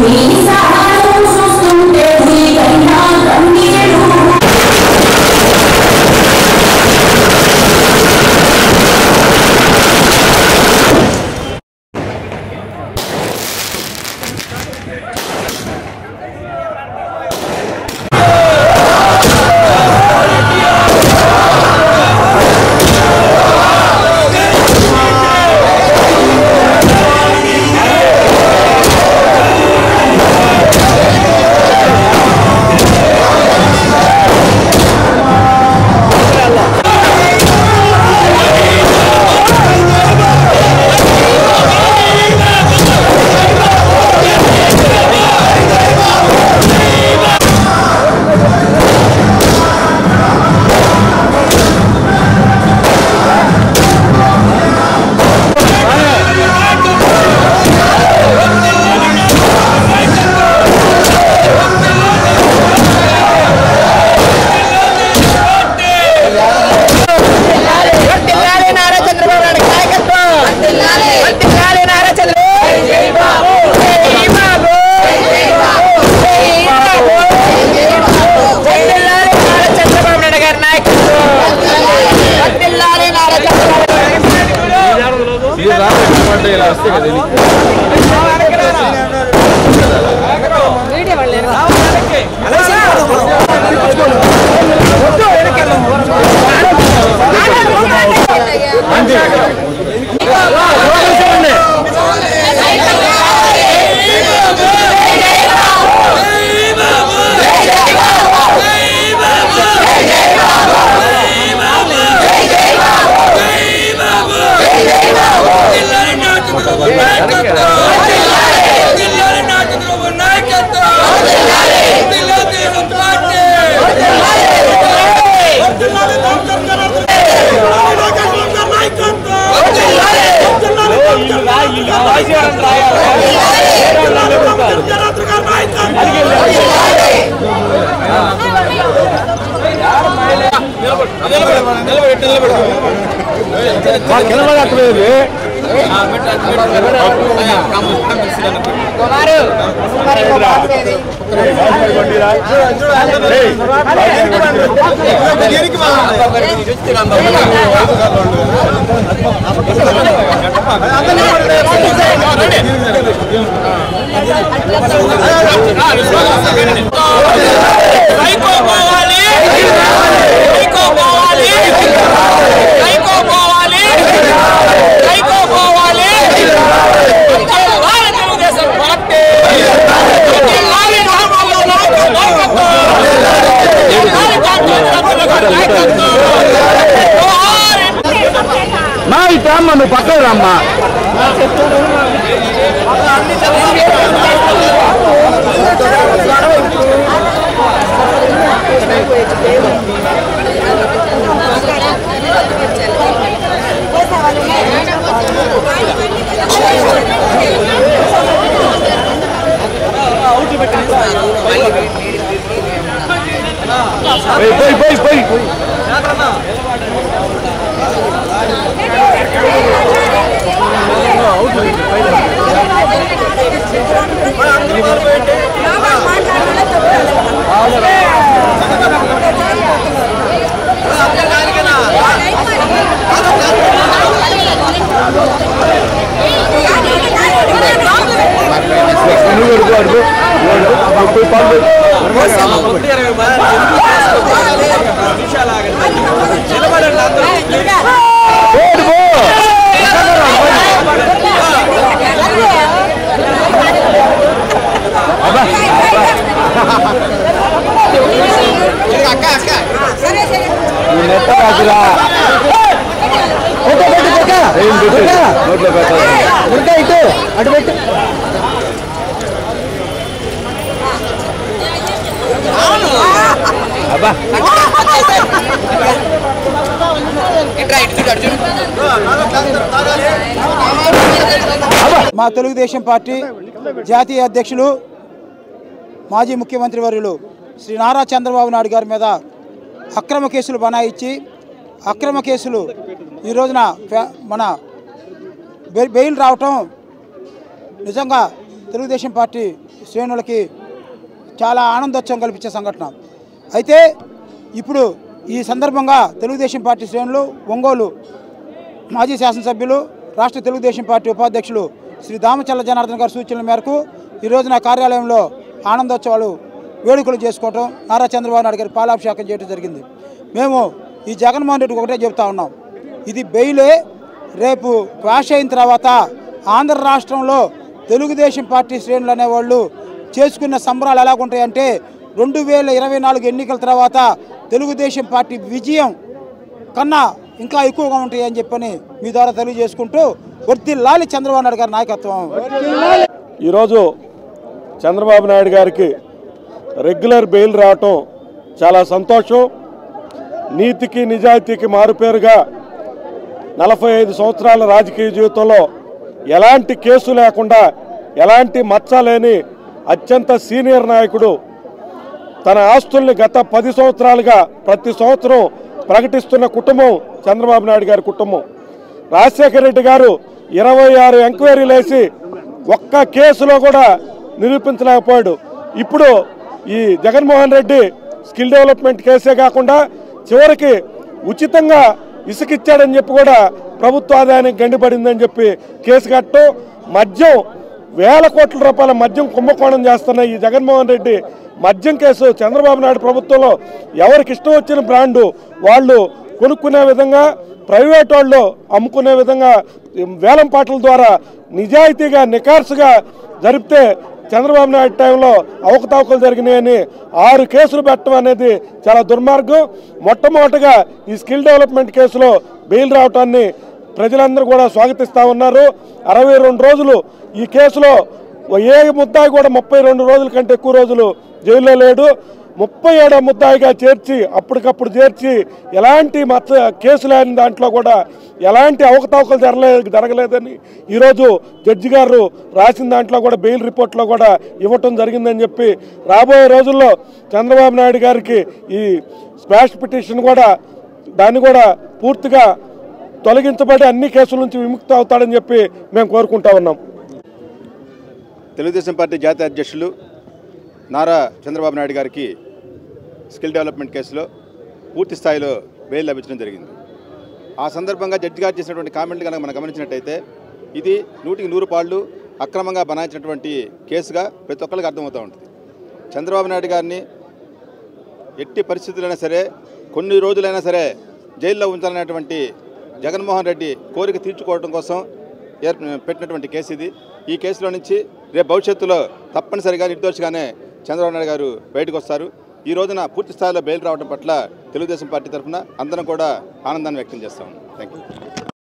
వర్ధిల్లాలి నారా చంద్రబాబు నాయుడు నాయకత్వం వర్ధిల్లాలి నారా చంద్రబాబు జై బాబు జై బాబు జై బాబు వర్ధిల్లాలి నారా చంద్రబాబు నాయుడు గారి నాయకత్వం వర్ధిల్లాలి నారా చంద్రబాబు కుమారు మరి ఇంకో బాబు ఏది? సైకో పోవాలి సైకో పోవాలి సైకో పోవాలి సైకో పోవాలి జిల్లాల తెలుగుదేశం పార్టీ జిల్లాల రామారావు నాయకు నాయకత్వం జిల్లాల కాంగ్రెస్ సభ్యులకు నాయకత్వం జోహార్ మా ఇటు అమ్మ నువ్వు పక్కకు రమ్మా పోయి పోయి పోయి పోయి పోయి నువ్వు అడుగు అడుగు నువ్వు అడుగు పోయి పాలు పోయి. పోడు, పో. అబ్బా ఈ నెత్త కాదురా పెట్టు, పెట్టు, పెట్టు. ఏం పెట్టు? నోట్లో పెట్టాలి. ఇటు అటు పెట్టు అబ్బా మా తెలుగుదేశం పార్టీ జాతీయ అధ్యక్షులు మాజీ ముఖ్యమంత్రి వర్యులు శ్రీ నారా చంద్రబాబు నాయుడు గారి మీద అక్రమ కేసులు బనాయించి అక్రమ కేసులు ఈ రోజున ఫె- మన బె- బెయిల్ రావటం నిజంగా తెలుగుదేశం పార్టీ శ్రేణులకి చాలా ఆనందోత్సవం కల్పించే సంఘటన అయితే ఇప్పుడు ఈ సందర్భంగా తెలుగుదేశం పార్టీ శ్రేణులు ఒంగోలు మాజీ శాసనసభ్యులు రాష్ట్ర తెలుగుదేశం పార్టీ ఉపాధ్యక్షులు శ్రీ దామచల్ల జనార్దన్ గారి సూచనల మేరకు ఈ రోజున కార్యాలయంలో ఆనందోత్సవాలు వేడుకలు చేసుకోవటం నారా చంద్రబాబు నాయుడు గారి పాలాభిషేకం చేయడం జరిగింది మేము ఈ జగన్మోహన్ రెడ్డికి ఒకటే చెప్తా ఉన్నాం ఇది బెయిలే రేపు క్వాష్ అయిన తర్వాత ఆంధ్ర రాష్ట్రంలో తెలుగుదేశం పార్టీ శ్రేణులు అనేవాళ్ళు చేసుకున్న సంబరాలు ఎలాగుంటాయంటే రెండు వేల ఇరవై నాలుగు ఎన్నికల తర్వాత తెలుగుదేశం పార్టీ విజయం కన్నా ఇంకా ఎక్కువగా ఉంటాయి అని చెప్పని మీ ద్వారా తెలియజేసుకుంటూ వర్తిల్లాలి చంద్రబాబు నాయుడు గారి నాయకత్వం ఈరోజు చంద్రబాబు నాయుడు గారికి రెగ్యులర్ బెయిల్ రావటం చాలా సంతోషం నీతికి నిజాయితీకి మారుపేరుగా నలభై ఐదు సంవత్సరాల రాజకీయ జీవితంలో ఎలాంటి కేసు లేకుండా ఎలాంటి మచ్చ లేని అత్యంత సీనియర్ నాయకుడు తన ఆస్తుల్ని గత పది సంవత్సరాలుగా ప్రతి సంవత్సరం ప్రకటిస్తున్న కుటుంబం చంద్రబాబు నాయుడు గారి కుటుంబం రాజశేఖర రెడ్డి గారు ఇరవై ఆరు ఎంక్వైరీలు వేసి ఒక్క కేసులో కూడా నిరూపించలేకపోయాడు ఇప్పుడు ఈ జగన్మోహన్ రెడ్డి స్కిల్ డెవలప్మెంట్ కేసే కాకుండా చివరికి ఉచితంగా ఇసుక ఇచ్చాడని చెప్పి కూడా ప్రభుత్వ ఆదాయానికి గండిపడిందని చెప్పి కేసు కట్టడం మద్యం వేల కోట్ల రూపాయల మద్యం కుంభకోణం చేస్తున్న ఈ జగన్మోహన్ రెడ్డి మద్యం కేసు చంద్రబాబు నాయుడు ప్రభుత్వంలో ఎవరికి ఇష్టం వచ్చిన బ్రాండు వాళ్ళు కొనుక్కునే విధంగా ప్రైవేట్ వాళ్ళు అమ్ముకునే విధంగా వేలం పాటల ద్వారా నిజాయితీగా నికార్సుగా జరిపితే చంద్రబాబు నాయుడు టైంలో అవకతవకలు జరిగినాయని ఆరు కేసులు పెట్టడం అనేది చాలా దుర్మార్గం మొట్టమొదటిగా ఈ స్కిల్ డెవలప్మెంట్ కేసులో బెయిల్ రావటాన్ని ప్రజలందరూ కూడా స్వాగతిస్తూ ఉన్నారు అరవై రెండు రోజులు ఈ కేసులో ఏ ముద్దాయి కూడా ముప్పై రెండు రోజుల కంటే ఎక్కువ రోజులు జైల్లో లేడు ముప్పై ఏడో ముద్దాయిగా చేర్చి అప్పటికప్పుడు చేర్చి ఎలాంటి మచ్చ కేసు లేని దాంట్లో కూడా ఎలాంటి అవకతవకలు జరగలేదు జరగలేదని ఈరోజు జడ్జి గారు రాసిన దాంట్లో కూడా బెయిల్ రిపోర్ట్లో కూడా ఇవ్వటం జరిగిందని చెప్పి రాబోయే రోజుల్లో చంద్రబాబు నాయుడు గారికి ఈ స్పాష్ పిటిషన్ కూడా దాన్ని కూడా పూర్తిగా తొలగించబడి అన్ని కేసుల నుంచి విముక్తి అవుతాడని చెప్పి మేము కోరుకుంటా ఉన్నాం తెలుగుదేశం పార్టీ జాతీయ అధ్యక్షులు నారా చంద్రబాబు నాయుడు గారికి స్కిల్ డెవలప్మెంట్ కేసులో పూర్తి స్థాయిలో బెయిల్ లభించడం జరిగింది ఆ సందర్భంగా జడ్జి గారు చేసినటువంటి కామెంట్లు కనుక మనం గమనించినట్టయితే ఇది నూటికి నూరు పాళ్ళు అక్రమంగా బనాయించినటువంటి కేసుగా ప్రతి ఒక్కరికి అర్థమవుతూ ఉంటుంది చంద్రబాబు నాయుడు గారిని ఎట్టి పరిస్థితులైనా సరే కొన్ని రోజులైనా సరే జైల్లో ఉంచాలనేటువంటి జగన్మోహన్ రెడ్డి కోరిక తీర్చుకోవడం కోసం ఏర్ పెట్టినటువంటి కేసు ఇది ఈ కేసులో నుంచి రేపు భవిష్యత్తులో తప్పనిసరిగా నిర్దోషిగానే చంద్రబాబు నాయుడు గారు బయటకు వస్తారు ఈ రోజున పూర్తి స్థాయిలో బెయిల్ రావడం పట్ల తెలుగుదేశం పార్టీ తరఫున అందరం కూడా ఆనందాన్ని వ్యక్తం చేస్తాం థ్యాంక్ యూ